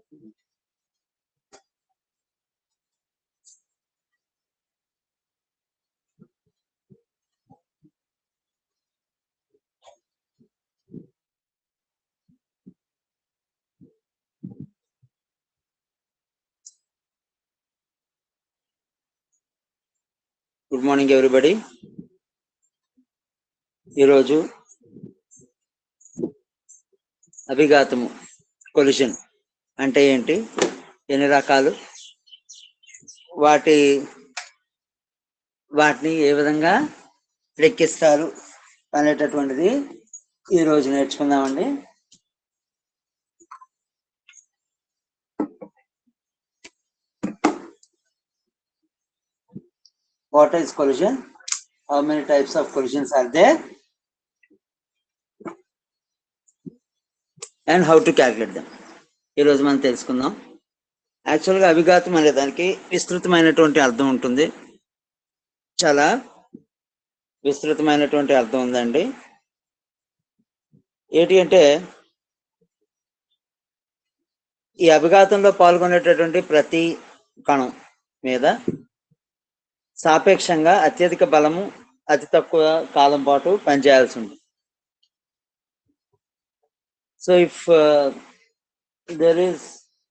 good morning everybody ఈరోజు అభిఘాతము collision అంటే ఏంటి ఎన్ని రకాలు వాటి వాటిని ఏ విధంగా లెక్కిస్తారు అనేటటువంటిది ఈ రోజు నేర్చుకుందామండి what is collision how many types of collisions are there and how to calculate them ఈరోజు మనం తెలుసుకుందాం యాక్చువల్గా అభిఘాతం అనే దానికి విస్తృతమైనటువంటి అర్థం ఉంటుంది చాలా విస్తృతమైనటువంటి అర్థం ఉందండి ఏంటి అంటే ఈ అభిఘాతంలో పాల్గొనేటటువంటి ప్రతి కణం మీద సాపేక్షంగా అత్యధిక బలము అతి తక్కువ కాలం పాటు పనిచేయాల్సి ఉంది so if there is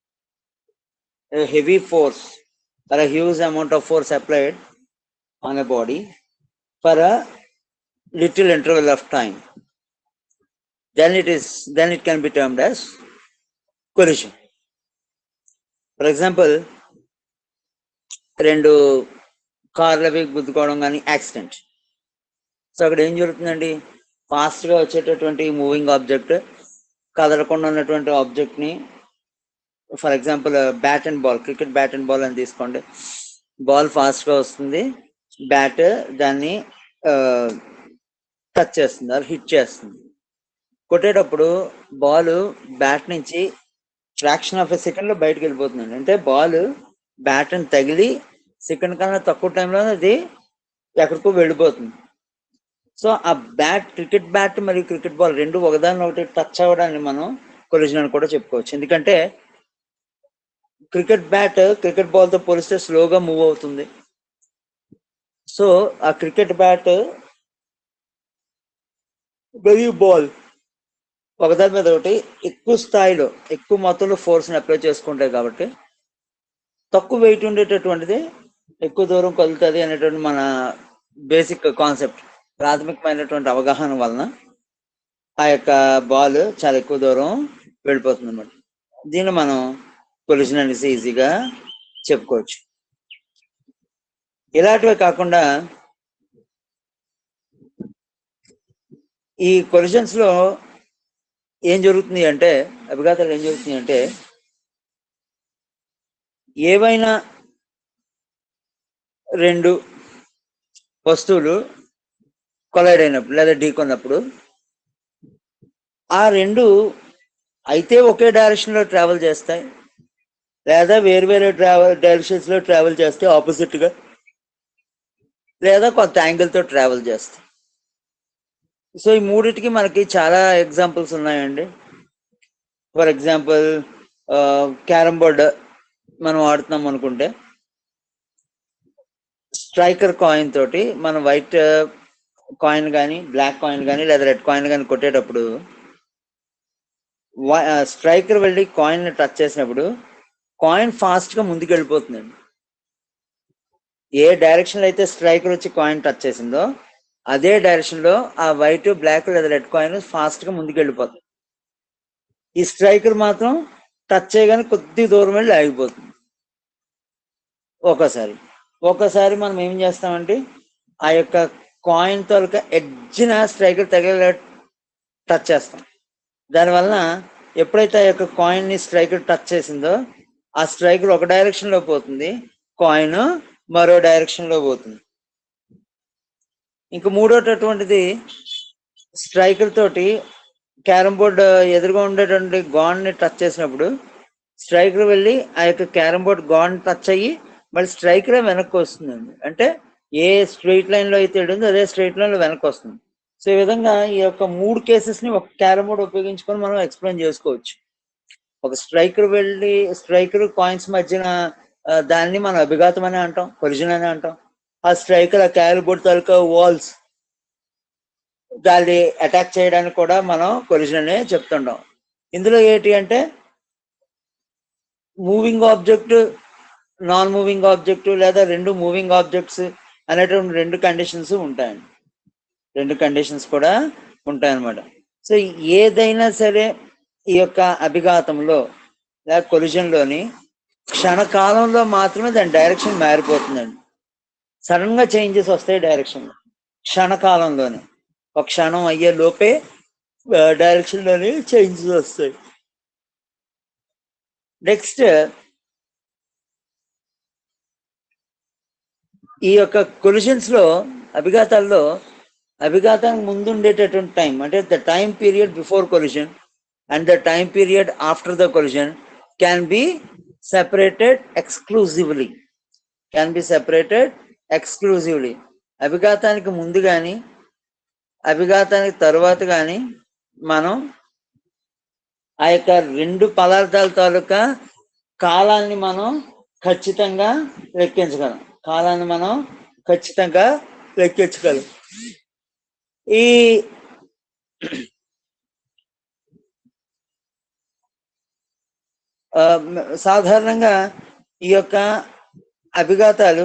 heavy force or huge amount of force applied on a body for a little interval of time then it is then it can be termed as collision for example రెండు కార్లు అవి గుద్దుకోవడం కానీ accident so అక్కడ ఏం జరుగుతుందండి ఫాస్ట్గా వచ్చేటటువంటి moving object కదలకుండా ఉన్నటువంటి ఆబ్జెక్ట్ని for example bat and ball cricket bat and ball అని తీసుకోండి బాల్ ఫాస్ట్గా వస్తుంది బ్యాట్ దాన్ని టచ్ చేస్తుంది అది హిట్ చేస్తుంది కొట్టేటప్పుడు బాల్ బ్యాట్ నుంచి ఫ్రాక్షన్ ఆఫ్ ఎ సెకండ్లో బయటకు వెళ్ళిపోతుందండి అంటే బాల్ బ్యాట్ని తగిలి సెకండ్ కన్నా తక్కువ టైంలో అది ఎక్కడికో వెళ్ళిపోతుంది సో ఆ బ్యాట్ క్రికెట్ బ్యాట్ మరియు క్రికెట్ బాల్ రెండు ఒకదాని ఒకటి టచ్ అవ్వడాన్ని మనం కొలిజన్ అని కూడా చెప్పుకోవచ్చు ఎందుకంటే క్రికెట్ బ్యాట్ క్రికెట్ బాల్ తో పోలిస్తే స్లోగా మూవ్ అవుతుంది సో ఆ క్రికెట్ బ్యాట్ మరియు బాల్ ఒకదాని మీద ఒకటి ఎక్కువ స్థాయిలో ఎక్కువ మొత్తంలో ఫోర్స్ని అప్లై చేసుకుంటాయి కాబట్టి తక్కువ వెయిట్ ఉండేటటువంటిది ఎక్కువ దూరం కదులుతుంది అనేటువంటి మన బేసిక్ కాన్సెప్ట్ ప్రాథమికమైనటువంటి అవగాహన వలన ఆ యొక్క బాల్ చాలా ఎక్కువ దూరం వెళ్ళిపోతుంది అన్నమాట దీన్ని మనం కొలిషన్ అనేసి ఈజీగా చెప్పుకోవచ్చు ఇలాంటివే కాకుండా ఈ కొలిషన్స్ లో ఏం జరుగుతుంది అంటే అభిఘాతాలు ఏం జరుగుతుంది అంటే ఏవైనా రెండు వస్తువులు కొలైడ్ అయినప్పుడు లేదా ఢీకొన్నప్పుడు ఆ రెండు అయితే ఒకే డైరెక్షన్ లో ట్రావెల్ చేస్తాయి లేదా వేరు వేరే ట్రావెల్ డైరెక్షన్స్ లో ట్రావెల్ చేస్తే ఆపోజిట్ గా లేదా కొంత యాంగిల్ తో ట్రావెల్ చేస్తాయి సో ఈ మూడిటికి మనకి చాలా ఎగ్జాంపుల్స్ ఉన్నాయండి ఫర్ ఎగ్జాంపుల్ క్యారమ్ బోర్డ్ మనం ఆడుతున్నాం అనుకుంటే స్ట్రైకర్ కాయిన్ తోటి మనం వైట్ కాయిన్ కానీ బ్లాక్ కాయిన్ కానీ లేదా రెడ్ కాయిన్ కానీ కొట్టేటప్పుడు స్ట్రైకర్ వెళ్ళి కాయిన్ టచ్ చేసినప్పుడు కాయిన్ ఫాస్ట్ గా ముందుకు వెళ్ళిపోతుందండి ఏ డైరెక్షన్ లో అయితే స్ట్రైకర్ వచ్చి కాయిన్ టచ్ చేసిందో అదే డైరెక్షన్ లో ఆ వైట్ బ్లాక్ లేదా రెడ్ కాయిన్ ఫాస్ట్ గా ముందుకు వెళ్ళిపోతుంది ఈ స్ట్రైకర్ మాత్రం టచ్ చేయగానే కొద్ది దూరం వెళ్ళి ఆగిపోతుంది ఒకసారి ఒకసారి మనం ఏం చేస్తామంటే ఆ యొక్క కాయిన్ తోలక ఎడ్జిన స్ట్రైకర్ తగిలే టచ్ చేస్తాం దానివలన ఎప్పుడైతే ఆ యొక్క కాయిన్ ని స్ట్రైకర్ టచ్ చేసిందో ఆ స్ట్రైకర్ ఒక డైరెక్షన్ లో పోతుంది కాయిన్ మరో డైరెక్షన్ లో పోతుంది ఇంక మూడోటటువంటిది స్ట్రైకర్ తోటి క్యారమ్ బోర్డ్ ఎదురుగా ఉండేటువంటి గాన్ ని టచ్ చేసినప్పుడు స్ట్రైకర్ వెళ్ళి ఆ యొక్క క్యారమ్ బోర్డ్ గాన్ టచ్ అయ్యి మళ్ళీ స్ట్రైకర్ వెనక్కి వస్తుందండి అంటే ఏ స్ట్రైట్ లైన్ లో అయితే వెళ్ళిందో అదే స్ట్రైట్ లైన్ లో వెనక్కి వస్తుంది సో ఈ విధంగా ఈ యొక్క మూడు కేసెస్ ని ఒక క్యారమ్ బోర్డ్ ఉపయోగించుకొని మనం ఎక్స్ప్లెయిన్ చేసుకోవచ్చు ఒక స్ట్రైకర్ వెళ్ళి స్ట్రైకర్ కాయిన్స్ మధ్యన ఆ, దాన్ని మనం అభిఘాతం అని అంటాం కొలిజన్ అని అంటాం ఆ స్ట్రైకర్ ఆ క్యాలిబోర్డ్ తాలూకా వాల్స్ దాన్ని అటాక్ చేయడానికి కూడా మనం కొలిజన్ అనే చెప్తుంటాం ఇందులో ఏంటి అంటే moving object non moving object లేదా రెండు మూవింగ్ ఆబ్జెక్ట్స్ అనేటువంటి రెండు కండిషన్స్ ఉంటాయండి రెండు కండిషన్స్ కూడా ఉంటాయన్నమాట సో ఏదైనా సరే ఈ యొక్క అభిఘాతంలో లేదా కొలిజన్లోని క్షణకాలంలో మాత్రమే దాని డైరెక్షన్ మారిపోతుందండి సడన్ గా చేంజెస్ వస్తాయి డైరెక్షన్ క్షణకాలంలోనే ఒక క్షణం అయ్యే లోపే డైరెక్షన్ లోని చేంజెస్ వస్తాయి నెక్స్ట్ ఈ యొక్క కొలిషన్స్ లో అభిఘాతాల్లో అభిఘాతానికి ముందు ఉండేటటువంటి టైం అంటే the time period before collision and the time period after the collision can be separated exclusively can be separated exclusively అభిఘాతానికి ముందు కానీ అభిఘాతానికి తరువాత కానీ మనం ఆ యొక్క రెండు పదార్థాల తాలూకా కాలాన్ని మనం ఖచ్చితంగా లెక్కించగలం కాలాన్ని మనం ఖచ్చితంగా లెక్కించగలం ఈ ఆ, మ- సాధారణంగా ఈ యొక్క అభిఘాతాలు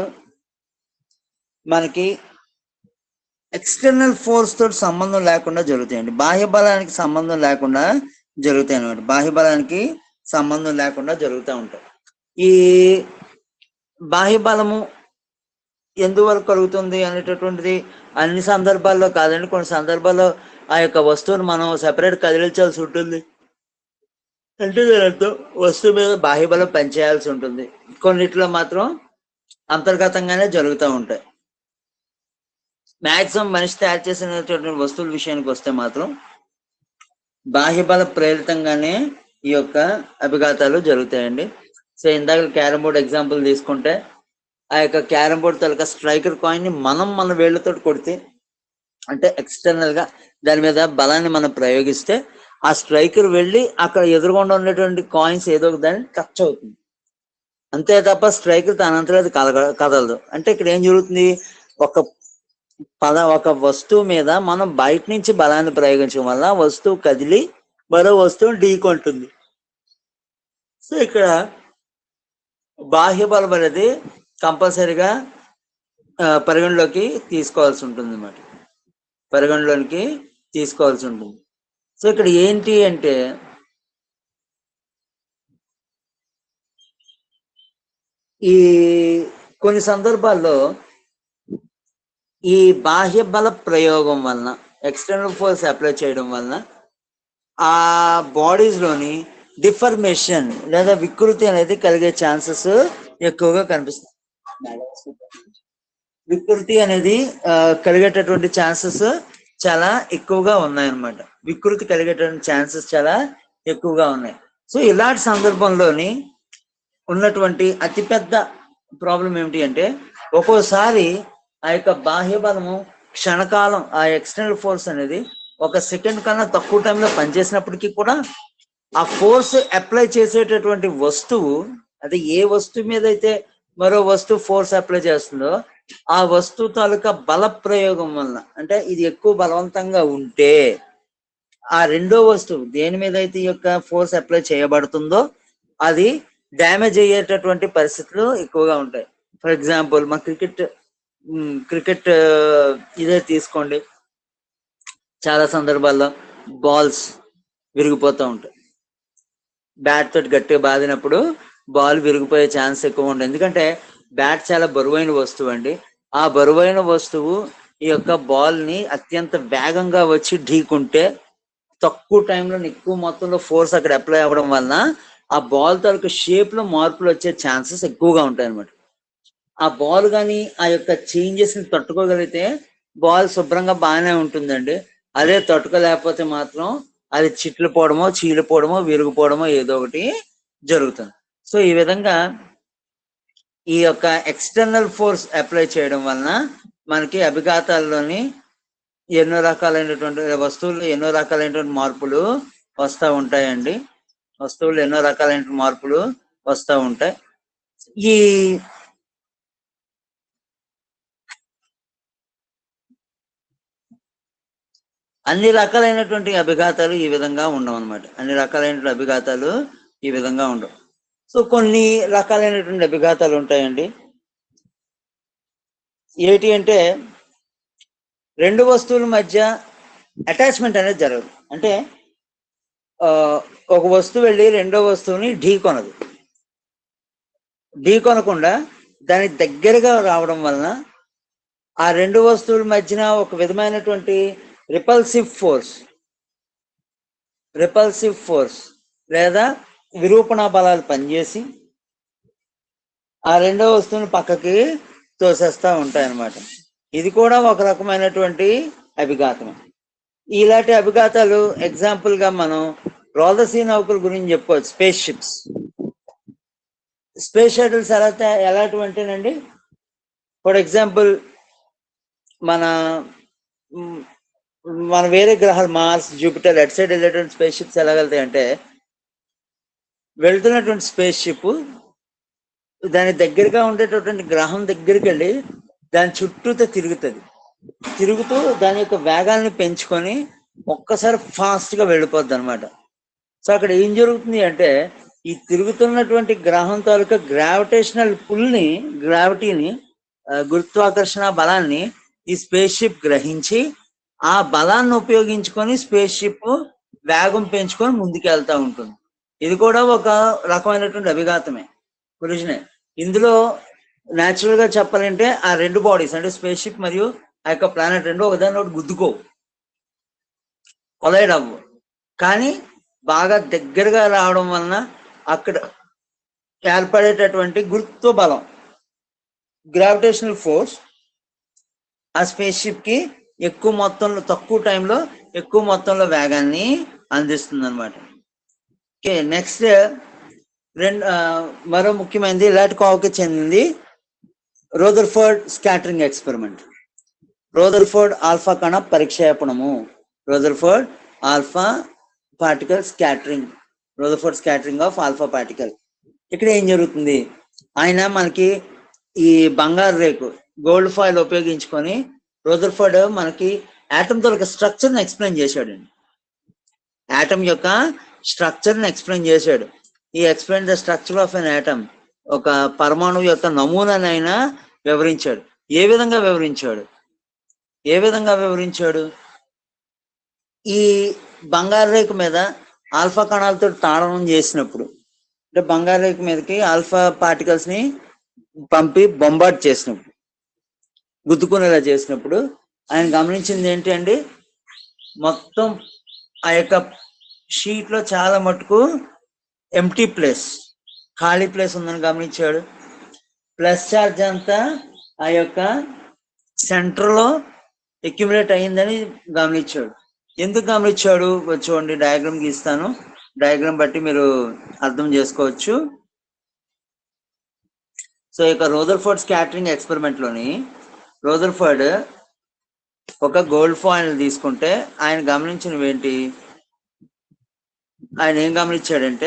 మనకి ఎక్స్టర్నల్ ఫోర్స్ తోటి సంబంధం లేకుండా జరుగుతాయండి బాహ్య బలానికి సంబంధం లేకుండా జరుగుతాయి అన్నమాట బాహ్య బలానికి సంబంధం లేకుండా జరుగుతూ ఉంటాయి ఈ బాహ్య బలము ఎందువరకు కలుగుతుంది అనేటటువంటిది అన్ని సందర్భాల్లో కాదండి కొన్ని సందర్భాల్లో ఆ యొక్క వస్తువును మనం సెపరేట్ కదిలించాల్సి ఉంటుంది అంటే దాని అర్థం వస్తువు మీద బాహ్య బలం పనిచేయాల్సి ఉంటుంది కొన్నిట్లో మాత్రం అంతర్గతంగానే జరుగుతూ ఉంటాయి మాక్సిమం మనిషి తయారు చేసినటువంటి వస్తువుల విషయానికి వస్తే మాత్రం బాహ్య బల ప్రేరితంగానే ఈ యొక్క అభిఘాతాలు జరుగుతాయండి సో ఇందాక క్యారమ్ బోర్డ్ ఎగ్జాంపుల్ తీసుకుంటే ఆ యొక్క క్యారమ్ బోర్డ్ తాలూకా స్ట్రైకర్ కాయిన్ ని మనం మన వేళ్లతో కొడితే అంటే ఎక్స్టర్నల్ గా దాని మీద బలాన్ని మనం ప్రయోగిస్తే ఆ స్ట్రైకర్ వెళ్ళి అక్కడ ఎదురుగుండా ఉన్నటువంటి కాయిన్స్ ఏదో ఒక దాన్ని టచ్ అవుతుంది అంతే తప్ప స్ట్రైకర్ తనంతలో అది కదగ కదలదు అంటే ఇక్కడ ఏం జరుగుతుంది ఒక పద ఒక వస్తువు మీద మనం బయట నుంచి బలాన్ని ప్రయోగించడం వల్ల ఆ వస్తువు కదిలి మరో వస్తువు ఢీకొంటుంది సో ఇక్కడ బాహ్య బలం అనేది కంపల్సరిగా ఆ, పరిగణలోకి తీసుకోవాల్సి ఉంటుంది అన్నమాట పరిగణలోనికి తీసుకోవాల్సి ఉంటుంది సో ఇక్కడ ఏంటి అంటే ఈ కొన్ని సందర్భాల్లో ఈ బాహ్య బల ప్రయోగం వలన ఎక్స్టర్నల్ ఫోర్స్ అప్లై చేయడం వలన ఆ బాడీస్ లోని డిఫర్మేషన్ లేదా వికృతి అనేది కలిగే ఛాన్సెస్ ఎక్కువగా కనిపిస్తాయి వికృతి అనేది ఆ, కలిగేటటువంటి ఛాన్సెస్ చాలా ఎక్కువగా ఉన్నాయన్నమాట వికృతి కలిగేటటువంటి ఛాన్సెస్ చాలా ఎక్కువగా ఉన్నాయి సో ఇలాంటి సందర్భంలోని ఉన్నటువంటి అతిపెద్ద ప్రాబ్లం ఏమిటి అంటే ఒక్కోసారి ఆ యొక్క బాహ్య బలము క్షణకాలం ఆ ఎక్స్టర్నల్ ఫోర్స్ అనేది ఒక సెకండ్ కన్నా తక్కువ టైంలో పనిచేసినప్పటికీ కూడా ఆ ఫోర్స్ అప్లై చేసేటటువంటి వస్తువు అది ఏ వస్తువు మీద అయితే మరో వస్తువు ఫోర్స్ అప్లై చేస్తుందో ఆ వస్తువు తాలూకా బల ప్రయోగం వలన అంటే ఇది ఎక్కువ బలవంతంగా ఉంటే ఆ రెండో వస్తువు దేని మీద అయితే ఈ యొక్క ఫోర్స్ అప్లై చేయబడుతుందో అది డ్యామేజ్ అయ్యేటటువంటి పరిస్థితులు ఎక్కువగా ఉంటాయి ఫర్ ఎగ్జాంపుల్ మా క్రికెట్ క్రికెట్ ఇదే తీసుకోండి చాలా సందర్భాల్లో బాల్స్ విరిగిపోతూ ఉంటాయి బ్యాట్ తోటి గట్టిగా బాదినప్పుడు బాల్ విరిగిపోయే ఛాన్స్ ఎక్కువ ఉంటుంది ఎందుకంటే బ్యాట్ చాలా బరువైన వస్తువు అండి ఆ బరువైన వస్తువు ఈ యొక్క బాల్ ని అత్యంత వేగంగా వచ్చి ఢీకుంటే తక్కువ టైంలో ఎక్కువ మొత్తంలో ఫోర్స్ అక్కడ అప్లై అవ్వడం వలన ఆ బాల్ తాలూకు షేప్ లో మార్పులు వచ్చే ఛాన్సెస్ ఎక్కువగా ఉంటాయి అనమాట ఆ బాల్ కానీ ఆ యొక్క చేంజెస్ ని తట్టుకోగలిగితే బాల్ శుభ్రంగా బాగానే ఉంటుందండి అదే తట్టుకోలేకపోతే మాత్రం అది చిట్లిపోవడమో చీలిపోవడమో విరిగిపోవడమో ఏదో ఒకటి జరుగుతుంది సో ఈ విధంగా ఈ యొక్క ఎక్స్టర్నల్ ఫోర్స్ అప్లై చేయడం వలన మనకి అభిఘాతాల్లోని ఎన్నో రకాలైనటువంటి వస్తువులు ఎన్నో రకాలైనటువంటి మార్పులు వస్తూ ఉంటాయండి వస్తువులు ఎన్నో రకాలైన మార్పులు వస్తూ ఉంటాయి ఈ అన్ని రకాలైనటువంటి అభిఘాతాలు ఈ విధంగా ఉండవు అనమాట అన్ని రకాలైనటువంటి అభిఘాతాలు ఈ విధంగా ఉండవు సో కొన్ని రకాలైనటువంటి అభిఘాతాలు ఉంటాయండి ఏంటి అంటే రెండు వస్తువుల మధ్య అటాచ్మెంట్ అనేది జరగదు అంటే ఆ, ఒక వస్తువు వెళ్ళి రెండో వస్తువుని ఢీ కొనదు ఢీ కొనకుండా దాని దగ్గరగా రావడం వలన ఆ రెండు వస్తువుల మధ్యన ఒక విధమైనటువంటి రిపల్సివ్ ఫోర్స్ రిపల్సివ్ ఫోర్స్ లేదా విరూపణ బలాలు పనిచేసి ఆ రెండో వస్తువుని పక్కకి తోసేస్తా ఉంటాయి అన్నమాట ఇది కూడా ఒక రకమైనటువంటి అభిఘాతమే ఇలాంటి అభిఘాతాలు ఎగ్జాంపుల్ గా మనం రోదసీ నౌకల గురించి చెప్పుకోవచ్చు స్పేస్ షిప్స్ స్పేస్ షటిల్స్ ఎలా తయా- ఎలాంటివంటేనండి ఫర్ ఎగ్జాంపుల్ మన మ్, మన వేరే గ్రహాలు మార్స్ జూపిటర్ ఎట్ సైడ్ వెళ్ళేటువంటి స్పేస్ షిప్స్ ఎలా వెళ్తాయి అంటే వెళ్తున్నటువంటి స్పేస్ షిప్ దాని దగ్గరగా ఉండేటటువంటి గ్రహం దగ్గరికి వెళ్ళి దాని చుట్టూతో తిరుగుతుంది తిరుగుతూ దాని యొక్క వేగాన్ని పెంచుకొని ఒక్కసారి ఫాస్ట్ గా వెళ్ళిపోద్ది అనమాట సో అక్కడ ఏం జరుగుతుంది అంటే ఈ తిరుగుతున్నటువంటి గ్రహం తాలూకా గ్రావిటేషనల్ పుల్ ని గ్రావిటీని ఆ, గురుత్వాకర్షణ బలాన్ని ఈ స్పేస్ షిప్ గ్రహించి ఆ బలాన్ని ఉపయోగించుకొని స్పేస్ షిప్ వేగం పెంచుకొని ముందుకు వెళ్తా ఉంటుంది ఇది కూడా ఒక రకమైనటువంటి అభిఘాతమే ఒరిజినే ఇందులో న్యాచురల్ గా చెప్పాలంటే ఆ రెండు బాడీస్ అంటే స్పేస్ షిప్ మరియు ఆ యొక్క ప్లానెట్ రెండు ఒకదాని ఒకటి గుద్దుకోవు కొలైడ్ అవ్వు కానీ బాగా దగ్గరగా రావడం వలన అక్కడ ఏర్పడేటటువంటి గురుత్వ బలం గ్రావిటేషనల్ ఫోర్స్ ఆ స్పేస్ షిప్ కి ఎక్కువ మొత్తంలో తక్కువ టైంలో ఎక్కువ మొత్తంలో వేగాన్ని అందిస్తుంది అనమాట ఓకే నెక్స్ట్ రెండు ఆ, మరో ముఖ్యమైనది ఇలాంటి కోవకి చెందింది Rutherford scattering experiment Rutherford alpha కణ పరిక్షేపణము Rutherford alpha particle scattering Rutherford scattering of alpha particle ఇక్కడ ఏం జరుగుతుంది ఆయన మనకి ఈ బంగారు రేకు గోల్డ్ ఫాయిల్ ఉపయోగించుకొని రోదర్ఫోర్డ్ మనకి ఆటమ్ తో స్ట్రక్చర్ ని ఎక్స్ప్లెయిన్ చేశాడండి ఆటమ్ యొక్క స్ట్రక్చర్ ని ఎక్స్ప్లెయిన్ చేశాడు ఈ explain the structure of an atom ఒక పరమాణువు యొక్క నమూనానైనా వివరించాడు ఏ విధంగా వివరించాడు ఏ విధంగా వివరించాడు ఈ బంగారు రేఖ మీద ఆల్ఫా కణాలతో తాడనం చేసినప్పుడు అంటే బంగారు రేఖ మీదకి ఆల్ఫా పార్టికల్స్ ని పంపి బొంబార్డ్ చేసినప్పుడు గుద్దుకునేలా చేసినప్పుడు ఆయన గమనించింది ఏంటి అండి మొత్తం ఆ యొక్క షీట్ లో చాలా మటుకు ఎంటీ ప్లేస్ ఖాళీ ప్లేస్ ఉందని గమనించాడు ప్లస్ చార్జ్ అంతా ఆ యొక్క సెంటర్ లో అక్యుములేట్ అయ్యిందని గమనించాడు ఎందుకు గమనించాడు చూడండి డయాగ్రామ్ గీస్తాను డయాగ్రామ్ బట్టి మీరు అర్థం చేసుకోవచ్చు సో ఇక రోదర్ఫోర్డ్ స్కాటరింగ్ ఎక్స్పెరిమెంట్ లోని రోదర్ఫోర్డ్ ఒక గోల్డ్ ఫాయిల్ తీసుకుంటే ఆయన గమనించినవి ఏంటి ఆయన ఏం గమనించాడంటే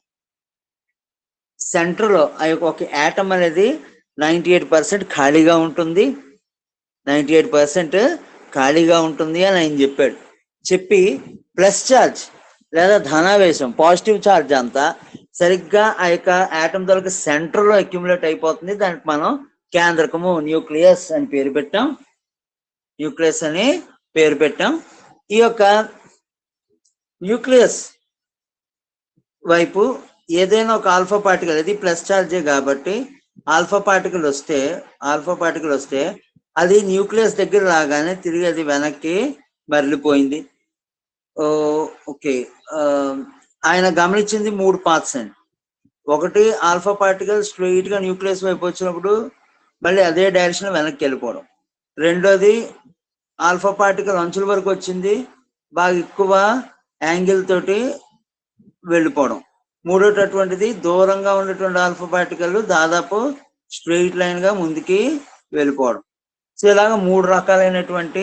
సెంటర్ లో ఆ యొక్క ఒక యాటమ్ అనేది నైంటీ ఎయిట్ పర్సెంట్ ఖాళీగా ఉంటుంది నైంటీ ఎయిట్ పర్సెంట్ ఖాళీగా ఉంటుంది అని ఆయన చెప్పాడు చెప్పి ప్లస్ చార్జ్ లేదా ధనావేశం పాజిటివ్ చార్జ్ అంతా సరిగ్గా ఆ యొక్క యాటమ్ దొరక సెంటర్ లో అక్యుములేట్ అయిపోతుంది దానికి మనం కేంద్రకము న్యూక్లియస్ అని పేరు పెట్టాం న్యూక్లియస్ అని పేరు పెట్టాం ఈ యొక్క న్యూక్లియస్ వైపు ఏదైనా ఒక ఆల్ఫా పార్టికల్ ఇది ప్లస్ చార్జే కాబట్టి ఆల్ఫా పార్టికల్ వస్తే ఆల్ఫా పార్టికల్ వస్తే అది న్యూక్లియస్ దగ్గర రాగానే తిరిగి అది వెనక్కి మరలిపోయింది ఓ, ఓకే ఆ, ఆయన గమనించింది మూడు పార్ట్స్ అండి ఒకటి ఆల్ఫా పార్టికల్ స్ట్రెయిట్ గా న్యూక్లియస్ వైపు వచ్చినప్పుడు మళ్ళీ అదే డైరెక్షన్ వెనక్కి వెళ్ళిపోవడం రెండోది ఆల్ఫా పార్టికల్ అంచుల వరకు వచ్చింది బాగా ఎక్కువ యాంగిల్ తోటి వెళ్ళిపోవడం మూడోటటువంటిది దూరంగా ఉన్నటువంటి ఆల్ఫా పార్టికల్ దాదాపు స్ట్రెయిట్ లైన్ గా ముందుకి వెళ్ళిపోవడం సో ఇలాగ మూడు రకాలైనటువంటి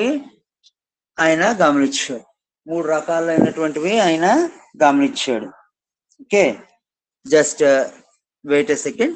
ఆయన గమనించాడు మూడు రకాలైనటువంటివి ఆయన గమనించాడు okay just wait a second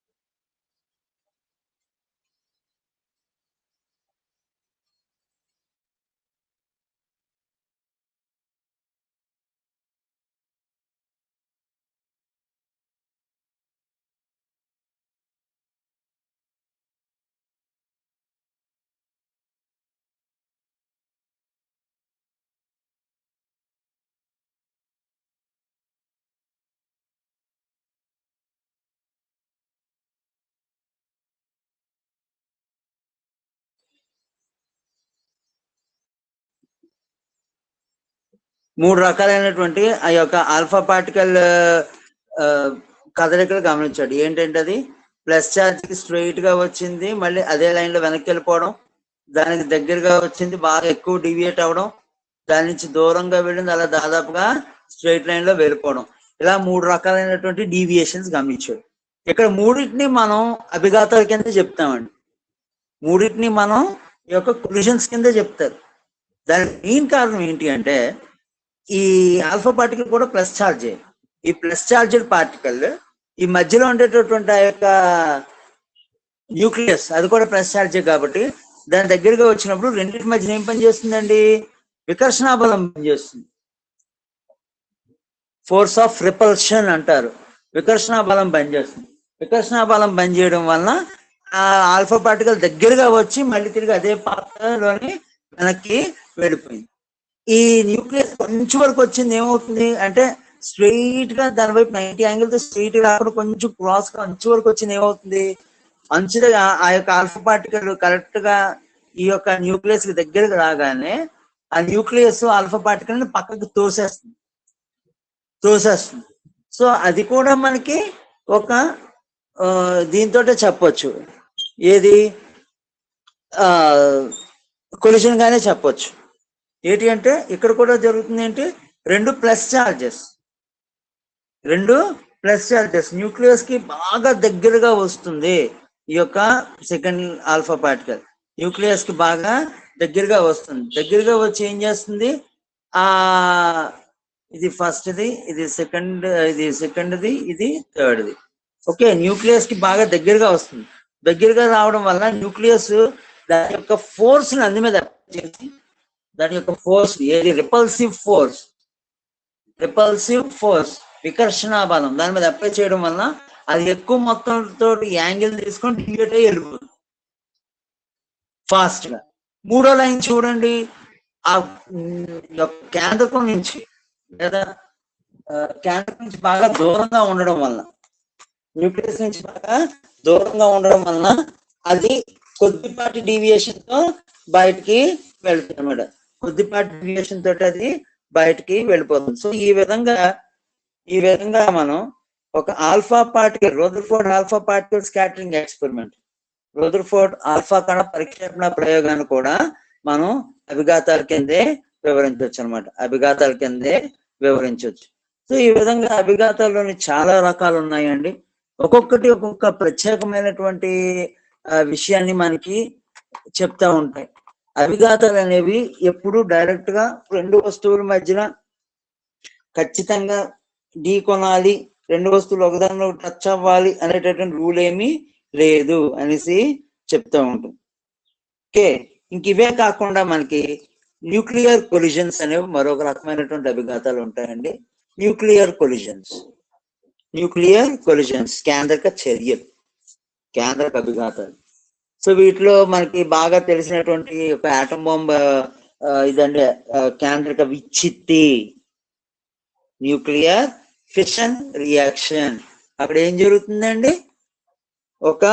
మూడు రకాలైనటువంటి ఆ యొక్క ఆల్ఫా పార్టికల్ కదలికలు గమనించాడు ఏంటంటే అది ప్లస్ ఛార్జ్ కి స్ట్రైట్ గా వచ్చింది మళ్ళీ అదే లైన్ లో వెనక్కి వెళ్ళిపోవడం దానికి దగ్గరగా వచ్చింది బాగా ఎక్కువ డివియేట్ అవడం దాని నుంచి దూరంగా వెళ్ళింది అలా దాదాపుగా స్ట్రైట్ లైన్ లో వెళ్ళిపోవడం ఇలా మూడు రకాలైనటువంటి డీవియేషన్స్ గమనించాడు ఇక్కడ మూడింటిని మనం అభిఘాతాల కింద చెప్తామండి మూడింటిని మనం ఈ యొక్క కొలిషన్స్ కింద చెప్తారు దానికి మెయిన్ కారణం ఏంటి అంటే ఈ ఆల్ఫా పార్టికల్ కూడా ప్లస్ ఛార్జ్ ఈ ప్లస్ ఛార్జెడ్ పార్టికల్ ఈ మధ్యలో ఉండేటటువంటి ఆ యొక్క న్యూక్లియస్ అది కూడా ప్లస్ ఛార్జ్ కాబట్టి దాని దగ్గరగా వచ్చినప్పుడు రెండింటి మధ్యన ఏం పని చేస్తుందండి వికర్షణ బలం పనిచేస్తుంది ఫోర్స్ ఆఫ్ రిపల్షన్ అంటారు వికర్షణ బలం పనిచేస్తుంది వికర్షణ బలం పనిచేయడం వలన ఆ ఆల్ఫా పార్టికల్ దగ్గరగా వచ్చి మళ్ళీ తిరిగి అదే పాత్రలోని వెనక్కి వెళ్ళిపోయింది ఈ న్యూక్లియస్ కొంచెం వరకు వచ్చింది ఏమవుతుంది అంటే స్ట్రైట్ గా దాని వైపు నైన్టీ యాంగిల్ తో స్ట్రైట్ కాకుండా కొంచెం క్రాస్ గా అంచు వరకు వచ్చింది ఏమవుతుంది అంచుగా ఆ యొక్క ఆల్ఫా పార్టికల్ కరెక్ట్ గా ఈ యొక్క న్యూక్లియస్ కి దగ్గరకు రాగానే ఆ న్యూక్లియస్ ఆల్ఫా పార్టికల్ ని పక్కకి తోసేస్తుంది తోసేస్తుంది సో అది కూడా మనకి ఒక దీంతో చెప్పొచ్చు ఏది కొలిషన్ గానే చెప్పొచ్చు ఏంటి అంటే ఇక్కడ కూడా జరుగుతుంది ఏంటి రెండు ప్లస్ చార్జెస్ రెండు ప్లస్ చార్జెస్ న్యూక్లియస్ కి బాగా దగ్గరగా వస్తుంది ఈ యొక్క సెకండ్ ఆల్ఫా పార్టికల్ న్యూక్లియస్ కి బాగా దగ్గరగా వస్తుంది దగ్గరగా వచ్చి ఏం చేస్తుంది ఆ ఇది ఫస్ట్ది ఇది సెకండ్ ఇది సెకండ్ది ఇది థర్డ్ది ఓకే న్యూక్లియస్ కి బాగా దగ్గరగా వస్తుంది దగ్గరగా రావడం వల్ల న్యూక్లియస్ దాని యొక్క ఫోర్స్ ని అందు మీద చేసి దాని యొక్క ఫోర్స్ ఏది రిపల్సివ్ ఫోర్స్ రిపల్సివ్ ఫోర్స్ వికర్షణ బలం దాని మీద అప్లై చేయడం వలన అది ఎక్కువ మొత్తంతో యాంగిల్ తీసుకొని డివియేట్ అయ్యి వెళ్ళిపోతుంది ఫాస్ట్ గా మూడో లైన్ చూడండి ఆ కేంద్రకం నుంచి లేదా కేంద్రం నుంచి బాగా దూరంగా ఉండడం వలన న్యూక్లియస్ నుంచి బాగా దూరంగా ఉండడం వలన అది కొద్దిపాటి డీవియేషన్ తో బయటికి వెళ్తుంది అనమాట కొద్దిపాటి డీవియేషన్ తోటి అది బయటికి వెళ్ళిపోతుంది సో ఈ విధంగా ఈ విధంగా మనం ఒక alpha particle Rutherford alpha particle scattering experiment Rutherford alpha కణ పరిక్షేపణ ప్రయోగాన్ని కూడా మనం అభిఘాతాల కిందే వివరించవచ్చు అనమాట అభిఘాతాల కిందే వివరించవచ్చు సో ఈ విధంగా అభిఘాతాల్లోని చాలా రకాలు ఉన్నాయండి ఒక్కొక్కటి ఒక్కొక్క ప్రత్యేకమైనటువంటి విషయాన్ని మనకి చెప్తా ఉంటాయి అభిఘాతాలు అనేవి ఎప్పుడు డైరెక్ట్ గా రెండు వస్తువుల మధ్యన ఖచ్చితంగా ఢీ కొనాలి రెండు వస్తువులు ఒకదానిలో టచ్ అవ్వాలి అనేటటువంటి రూల్ ఏమీ లేదు అనేసి చెప్తా ఉంటుంది ఓకే ఇంక ఇవే కాకుండా మనకి న్యూక్లియర్ కొలిజన్స్ అనేవి మరొక రకమైనటువంటి అభిఘాతాలు ఉంటాయండి న్యూక్లియర్ కొలిజన్స్ న్యూక్లియర్ కొలిజన్స్ కేంద్రక చర్యలు కేంద్రక అభిఘాతాలు సో వీటిలో మనకి బాగా తెలిసినటువంటి ఒక ఆటం బాంబ్ ఇదండి కేంద్రక విచ్చిత్తి న్యూక్లియర్ ఫిషన్ రియాక్షన్ అక్కడ ఏం జరుగుతుందండి ఒక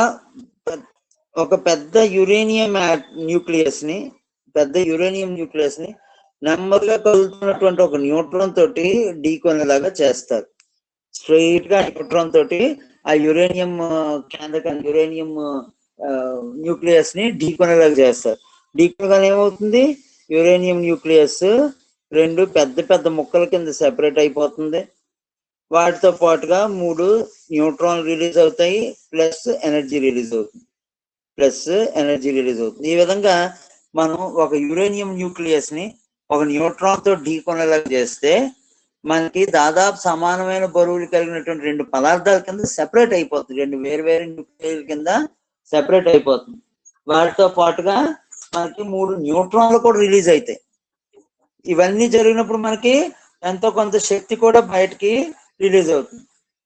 ఒక పెద్ద యురేనియం న్యూక్లియస్ ని పెద్ద యురేనియం న్యూక్లియస్ ని నెమ్మదిగా కదులుతున్నటువంటి ఒక న్యూట్రాన్ తోటి ఢీకొనేలాగా చేస్తారు స్ట్రైట్ గా న్యూట్రాన్ తోటి ఆ యురేనియం కేంద్రక యురేనియం న్యూక్లియస్ ని ఢీకొనేలాగా చేస్తారు ఢీకొనగానే ఏమవుతుంది యురేనియం న్యూక్లియస్ రెండు పెద్ద పెద్ద ముక్కల కింద సెపరేట్ అయిపోతుంది వాటితో పాటుగా మూడు న్యూట్రాన్ రిలీజ్ అవుతాయి ప్లస్ ఎనర్జీ రిలీజ్ అవుతుంది ప్లస్ ఎనర్జీ రిలీజ్ అవుతుంది ఈ విధంగా మనం ఒక యురేనియం న్యూక్లియస్ ని ఒక న్యూట్రాన్ తో ఢీకొనేలాగా చేస్తే మనకి దాదాపు సమానమైన బరువులు కలిగినటువంటి రెండు పదార్థాల కింద సెపరేట్ అయిపోతుంది రెండు వేరు వేరు న్యూక్లియర్ కింద సెపరేట్ అయిపోతుంది వాటితో పాటుగా మనకి మూడు న్యూట్రాన్లు కూడా రిలీజ్ అవుతాయి ఇవన్నీ జరిగినప్పుడు మనకి ఎంతో కొంత శక్తి కూడా బయటికి రిలీజ్ అవుతుంది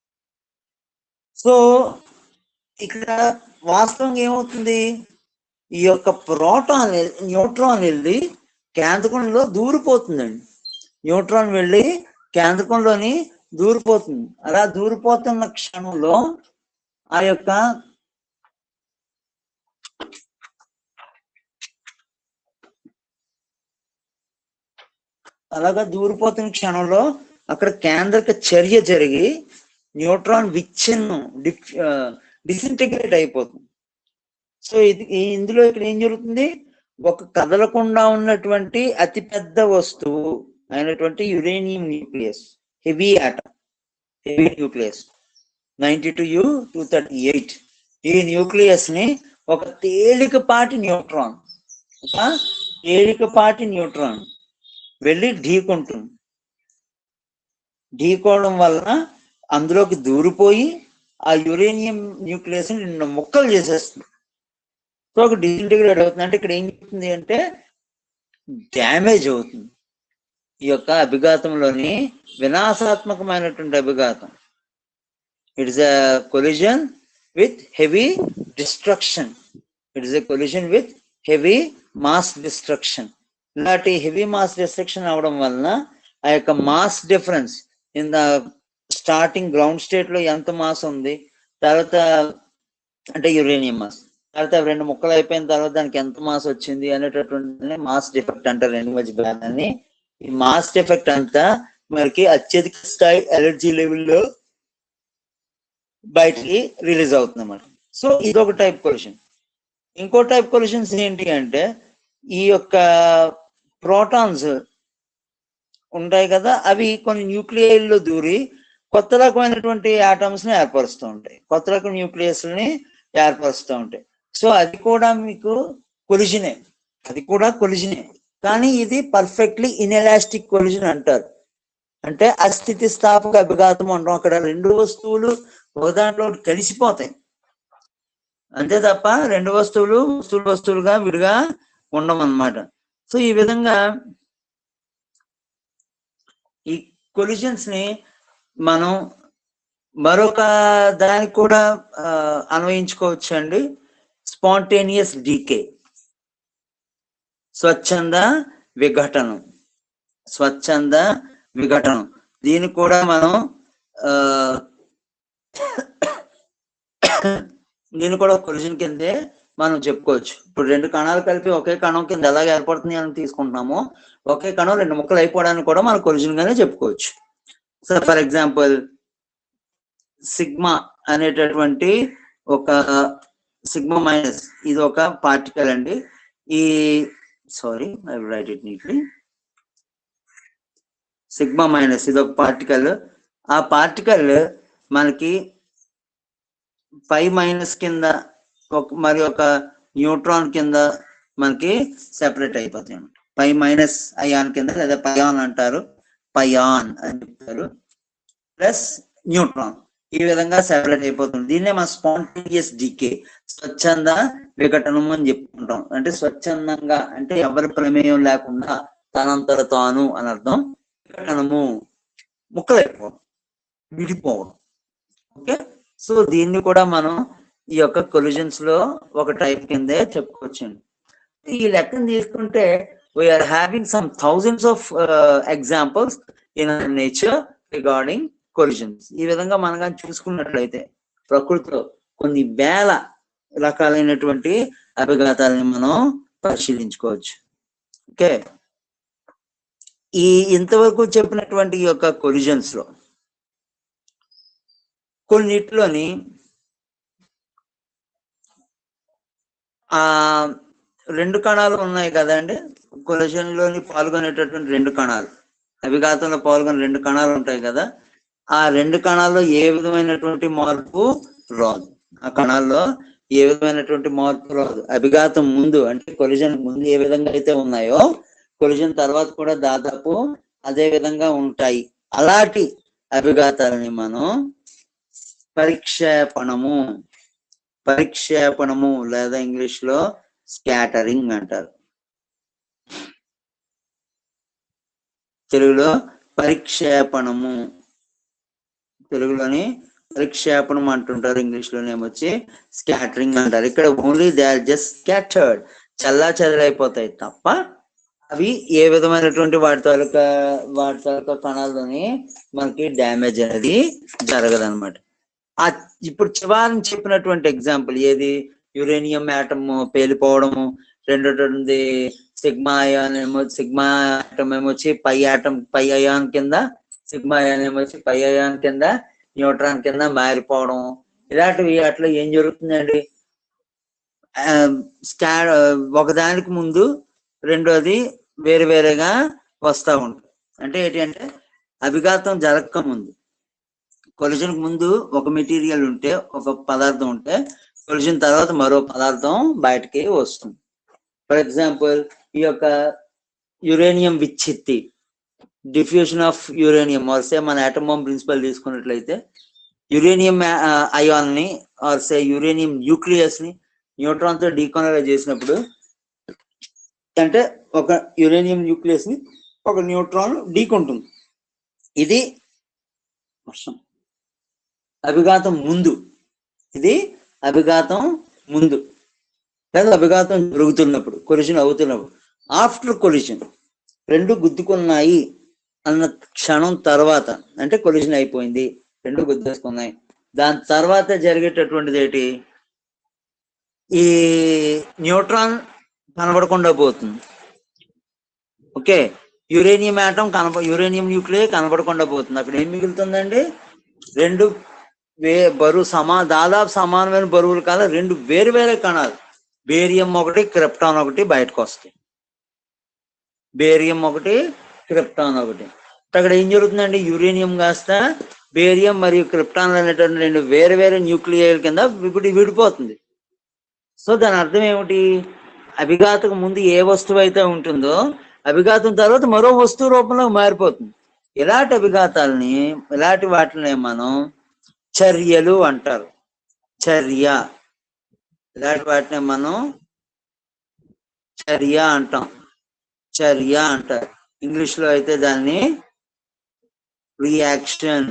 సో ఇక్కడ వాస్తవంగా ఏమవుతుంది ఈ యొక్క ప్రోటాన్ న్యూట్రాన్ వెళ్ళి కేంద్రకంలో దూరిపోతుందండి న్యూట్రాన్ వెళ్ళి కేంద్రకంలోని దూరిపోతుంది అలా దూరిపోతున్న క్షణంలో ఆ యొక్క అలాగా దూరిపోతున్న క్షణంలో అక్కడ కేంద్రక చర్య జరిగి న్యూట్రాన్ విచ్ఛిన్నం డిసింటిగ్రేట్ అయిపోతుంది సో ఇది ఈ- ఇందులో ఇక్కడ ఏం జరుగుతుంది ఒక కదలకుండా ఉన్నటువంటి అతి పెద్ద వస్తువు అయినటువంటి uranium nucleus heavy atom heavy nucleus ninety two U two thirty eight ఈ న్యూక్లియస్ ని ఒక తేలికపాటి న్యూట్రాన్ ఒక తేలికపాటి న్యూట్రాన్ వెళ్ళి ఢీకొంటుంది ఢీకోవడం వలన అందులోకి దూరిపోయి ఆ యురేనియం న్యూక్లియస్ ని రెండు ముక్కలు చేసేస్తుంది సో ఒక డిసింటిగ్రేట్ అవుతుంది అంటే ఇక్కడ ఏం చెప్తుంది అంటే డ్యామేజ్ అవుతుంది ఈ యొక్క అభిఘాతంలోని వినాశాత్మకమైనటువంటి అభిఘాతం it is a collision with heavy destruction it is a collision with heavy mass destruction ఇలాంటి హెవీ మాస్ డిస్ట్రక్షన్ అవడం వలన ఆ యొక్క mass difference in the starting ground state లో ఎంత మాస్ ఉంది తర్వాత అంటే యురేనియం మాస్ తర్వాత అవి రెండు ముక్కలు అయిపోయిన తర్వాత దానికి ఎంత మాస్ వచ్చింది అనేటటువంటి మాస్ డిఫెక్ట్ అంటారు రెండు మధ్య భేదాన్ని ఈ మాస్ డిఫెక్ట్ అంతా మనకి అత్యధిక స్థాయి ఎనర్జీ లెవెల్లో బయటికి రిలీజ్ అవుతుంది అన్నమాట సో ఇది ఒక టైప్ కొలిషన్ ఇంకో టైప్ కొలిషన్స్ ఏంటి అంటే ఈ యొక్క ప్రోటాన్స్ ఉంటాయి కదా అవి కొన్ని న్యూక్లియైల్లో దూరి కొత్త రకమైనటువంటి ఆటమ్స్ ని ఏర్పరుస్తూ ఉంటాయి కొత్త రకం న్యూక్లియస్ ని ఏర్పరుస్తూ ఉంటాయి సో అది కూడా మీకు కొలిజనే అది కూడా కొలిజనే కానీ ఇది పర్ఫెక్ట్లీ ఇన్ఎలాస్టిక్ కొలిజన్ అంటారు అంటే అస్థితి స్థాపక అభిఘాతం అంటాం అక్కడ రెండు వస్తువులు ఒక దాంట్లో ఒకటి కలిసిపోతాయి అంతే తప్ప రెండు వస్తువులు వస్తువులు వస్తువులుగా విడిగా ఉండమన్నమాట సో ఈ విధంగా ఈ కొలిజన్స్ ని మనం మరొక దానికి కూడా ఆ, అన్వయించుకోవచ్చు అండి స్పాంటేనియస్ డీకే స్వచ్ఛంద విఘటనం స్వచ్ఛంద విఘటనం దీన్ని కూడా మనం ఆ దీన్ని కూడా కొలిజన్ కిందే మనం చెప్పుకోవచ్చు ఇప్పుడు రెండు కణాలు కలిపి ఒకే కణం కింద ఎలాగ ఏర్పడుతుంది అని తీసుకుంటున్నామో ఒకే కణం రెండు ముక్కలు అయిపోవడానికి కూడా మనం కొలిజన్ గానే చెప్పుకోవచ్చు సో ఫర్ ఎగ్జాంపుల్ సిగ్మా అనేటటువంటి ఒక సిగ్మా మైనస్ ఇది ఒక పార్టికల్ అండి ఈ sorry I write it neatly sigma minus ఇది ఒక పార్టికల్ ఆ పార్టికల్ మనకి పై మైనస్ కింద ఒక మరి ఒక న్యూట్రాన్ కింద మనకి సెపరేట్ అయిపోతాయి అన్నమాట పై మైనస్ అయాన్ కింద లేదా పయాన్ అంటారు పయాన్ అని చెప్తారు ప్లస్ న్యూట్రాన్ ఈ విధంగా సెపరేట్ అయిపోతుంది దీన్నే మన స్పాంటేనియస్ డీకే స్వచ్ఛంద విఘటనం అని చెప్పుకుంటాం అంటే స్వచ్ఛందంగా అంటే ఎవరి ప్రమేయం లేకుండా తనంతట తాను అని అర్థం విఘటనము ముక్కలైపోవడం విడిపోవడం ఓకే సో దీన్ని కూడా మనం ఈ యొక్క కొలిజన్స్ లో ఒక టైప్ కిందే చెప్పుకోవచ్చండి ఈ లెక్కను తీసుకుంటే we're having some thousands of examples in nature regarding collisions ఈ విధంగా మనం కానీ చూసుకున్నట్లయితే ప్రకృతిలో కొన్ని వేల రకాలైనటువంటి అభిఘాతాలని మనం పరిశీలించుకోవచ్చు ఓకే ఈ ఇంతవరకు చెప్పినటువంటి ఈ యొక్క కొలిజన్స్ లో కొన్నిట్లోని ఆ రెండు కణాలు ఉన్నాయి కదండి కొలిజన్ లోని పాల్గొనేటటువంటి రెండు కణాలు అభిఘాతంలో పాల్గొనే రెండు కణాలు ఉంటాయి కదా ఆ రెండు కణాల్లో ఏ విధమైనటువంటి మార్పు రాదు ఆ కణాల్లో ఏ విధమైనటువంటి మార్పు రాదు అభిఘాతం ముందు అంటే కొలిజన్ ముందు ఏ విధంగా అయితే ఉన్నాయో కొలిజన్ తర్వాత కూడా దాదాపు అదే విధంగా ఉంటాయి అలాంటి అభిఘాతాలని మనం పరిక్షేపణము పరిక్షేపణము లేదా ఇంగ్లీష్ లో స్కాటరింగ్ అంటారు తెలుగులో పరిక్షేపణము తెలుగులోని పరిక్షేపణం అంటుంటారు ఇంగ్లీష్ లోనేమొచ్చి స్కాటరింగ్ అంటారు ఇక్కడ only they are just scattered చల్లా చెదరైపోతాయి తప్ప అవి ఏ విధమైనటువంటి వాటి తాలూకా వాటి తాలూకా కణాల్లోని మనకి డ్యామేజ్ అనేది జరగదు అనమాట ఆ ఇప్పుడు చివరిని చెప్పినటువంటి ఎగ్జాంపుల్ ఏది యురేనియం యాటమ్ పేలిపోవడము రెండోది సిగ్మా అయాన్ ఏమో సిగ్మా ఆటం ఏమొచ్చి పై ఆటం పై అయాన్ కింద సిగ్మా అయాన్ ఏమొచ్చి పై అయాన్ కింద న్యూట్రాన్ కింద మారిపోవడం ఇలాంటివి అట్లా ఏం జరుగుతుందండి ఆ, స్కా ఒకదానికి ముందు రెండోది వేరు వేరేగా వస్తా ఉంటుంది అంటే ఏంటి అంటే అభిఘాతం జరగక ముందు కొలిజన్ ముందు ఒక మెటీరియల్ ఉంటే ఒక పదార్థం ఉంటే కొలిజన్ తర్వాత మరో పదార్థం బయటకి వస్తుంది ఫర్ ఎగ్జాంపుల్ ఈ యొక్క యురేనియం విచ్ఛిత్తి డిఫ్యూషన్ ఆఫ్ యురేనియం సే మన atom bomb ప్రిన్సిపల్ తీసుకున్నట్లయితే యురేనియం అయాన్ ని సే యురేనియం న్యూక్లియస్ ని న్యూట్రాన్ తో డీకోనలైజ్ చేసినప్పుడు అంటే ఒక యురేనియం న్యూక్లియస్ ని ఒక న్యూట్రాన్ ఢీకొంటుంది ఇది వర్షం అభిఘాతం ముందు ఇది అభిఘాతం ముందు లేదా అభిఘాతం జరుగుతున్నప్పుడు కొలిషన్ అవుతున్నప్పుడు ఆఫ్టర్ కొలిషన్ రెండు గుద్దుకున్నాయి అన్న క్షణం తర్వాత అంటే కొలిషన్ అయిపోయింది రెండు గుద్దేసుకున్నాయి దాని తర్వాత జరిగేటటువంటిది ఏంటి ఈ న్యూట్రాన్ కనబడకుండా పోతుంది ఓకే యురేనియం ఆటం కనబ యురేనియం న్యూక్లియర్ కనబడకుండా పోతుంది అక్కడ ఏం మిగులుతుందండి రెండు వే బరువు సమా దాదాపు సమానమైన బరువులు కాదు రెండు వేరు వేరే కణాలు బేరియం ఒకటి క్రిప్టాన్ ఒకటి బయటకు వస్తాయి బేరియం ఒకటి క్రిప్టాన్ ఒకటి అక్కడ ఏం జరుగుతుందండి యురేనియం కాస్త బేరియం మరియు క్రిప్టాన్ అనేటువంటి రెండు వేరు వేరే న్యూక్లియర్ కింద ఇప్పుడు విడిపోతుంది సో దాని అర్థం ఏమిటి అభిఘాతకు ముందు ఏ వస్తువు అయితే ఉంటుందో అభిఘాతం తర్వాత మరో వస్తువు రూపంలో మారిపోతుంది ఇలాంటి అభిఘాతాలని ఇలాంటి వాటిని మనం చర్యలు అంటారు చర్య ఇలాంటి వాటిని మనం చర్య అంటాం చర్య అంటారు ఇంగ్లీష్ లో అయితే దాన్ని రియాక్షన్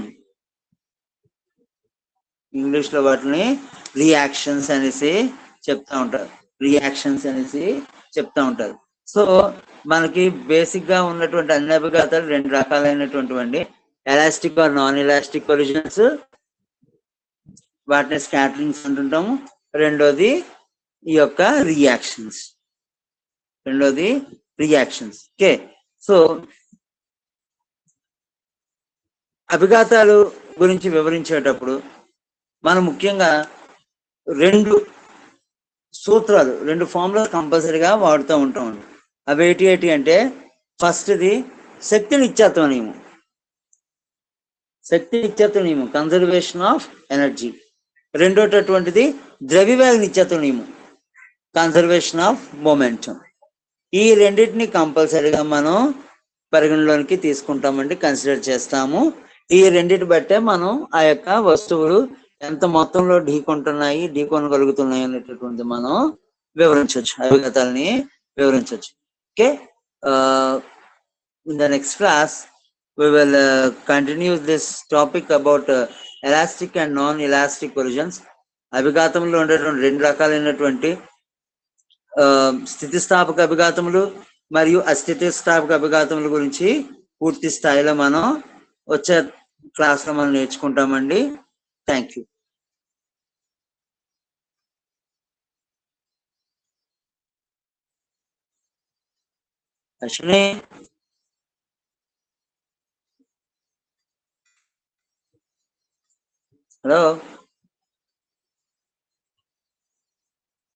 ఇంగ్లీష్ లో వాటిని రియాక్షన్స్ అనేసి చెప్తా ఉంటారు రియాక్షన్స్ అనేసి చెప్తా ఉంటారు సో మనకి బేసిక్ గా ఉన్నటువంటి అన్ని అభిఘాతాలు రెండు రకాలైనటువంటి elastic or non elastic collisions వాటిని స్కాటరింగ్స్ అంటుంటాము రెండోది ఈ యొక్క రియాక్షన్స్ రెండోది రియాక్షన్స్ ఓకే సో అభిఘాతాలు గురించి వివరించేటప్పుడు మనం ముఖ్యంగా రెండు సూత్రాలు రెండు ఫార్ములా కంపల్సరీగా వాడుతూ ఉంటాం అవి ఏంటి ఏంటి అంటే ఫస్ట్ది శక్తి నిత్యత్వ నియమం శక్తి నిత్యత్వ నియమం కన్జర్వేషన్ ఆఫ్ ఎనర్జీ రెండోటటువంటిది ద్రవ్యవేగ నిత్యత్వ నియమం కన్జర్వేషన్ ఆఫ్ మొమెంటం ఈ రెండింటిని కంపల్సరీగా మనం పరిగణలోనికి తీసుకుంటామండి కన్సిడర్ చేస్తాము ఈ రెండింటి బట్టే మనం ఆ యొక్క వస్తువులు ఎంత మొత్తంలో ఢీకొంటున్నాయి ఢీకొనగలుగుతున్నాయి అనేటటువంటి మనం వివరించవచ్చు అభిగతాలని వివరించవచ్చు okay in the next class we will uh, continue this topic about uh, elastic and non elastic collisions అభిఘాతంలో ఉండేటువంటి రెండు రకాలైనటువంటి ఆ, స్థితిస్థాపక అభిఘాతములు మరియు అస్థితిస్థాపక అభిఘాతముల గురించి పూర్తి స్థాయిలో మనం వచ్చే క్లాస్ లో మనం నేర్చుకుంటామండి థ్యాంక్ యూ అశ్విని హలో